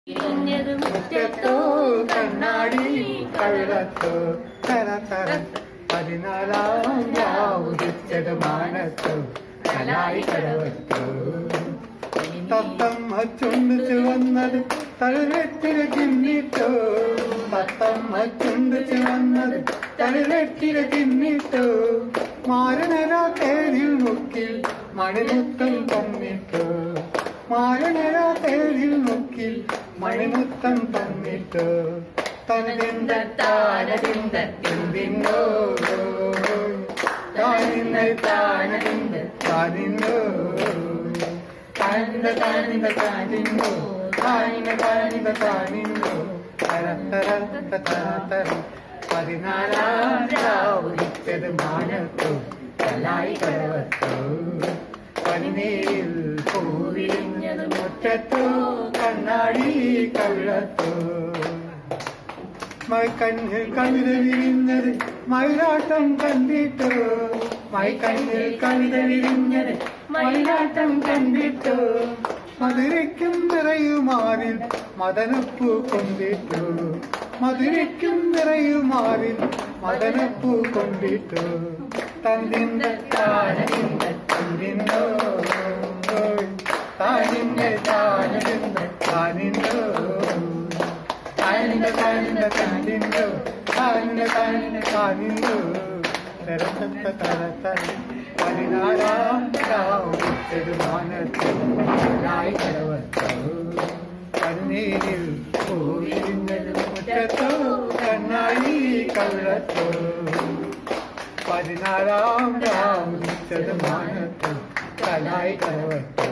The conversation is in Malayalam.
ഇരിഞ്ഞത് മുറ്റത്തോ കണ്ണാടി കള്ളത്തോ തര തര പതിനാലാം ഉദിച്ചത് മാനത്തോ കലായി കടവത്തോ തത്തമ്മ ചുണ്ടിച്ച് വന്നത് തലവെട്ടിന് തിന്നിട്ടോ തത്തമ്മ ചുണ്ടിച്ച് വന്നത് തലവെട്ടിന് തിന്നിട്ടോ മാരനര തേരിൽ മുക്കിൽ മണിമുത്തം തന്നിട്ടോ മാരനര തേരിൽ മുക്കിൽ മണിമുത്തം തന്നിട്ടോ തനതിന്ത താനതിന്ത തിന്തിന്നോ താനിന്ന താനതിന്ത താനിന്നോ താനിന്ത താനിന്ത താനിന്നോ താനിന്ന താനിന്ത താനിന്നോ തരത്തര തര പതിനാലാം രാവുദിച്ചത് മാനത്തോ കലായി കടവത്തോ പനിനീരിൽ പൂവിരിഞ്ഞത് മുറ്റത്തോ കണ്ണാടി കള്ളത്തോ മൈക്കണ്ണിൽ കവിത വിരിഞ്ഞത് മയിലാട്ടം കണ്ടിട്ടോ മൈക്കണ്ണിൽ കവിത വിരിഞ്ഞത് മയിലാട്ടം കണ്ടിട്ടോ മധുരയ്ക്കും നിറയുമാറിൽ മദനപ്പൂ കൊണ്ടിട്ടു മധുരയ്ക്കും നിറയുമാറിൽ മദനപ്പൂ കൊണ്ടിട്ടു തന്നിന്ത താനിന്ത തന്നിന്നോ താനിന്ത താനിന്ത താനിന്നോ താനിന്ത താനിന്ത താനിന്നോ താനിന്ത താനിന്ത താനിന്നോ തരത്തത്ത തരത്തര പതിനാലാം രാവുറ്റത് മാനത്തിൽ നായി കടവത്തോ കണ്ണീരിൽ പൂവിരിഞ്ഞത് മുറ്റത്തോ കണ്ണാടി കള്ളത്തോ പതിനാലാം രാവുറ്റത് മാനത്തിൽ കലായി കടവത്തോ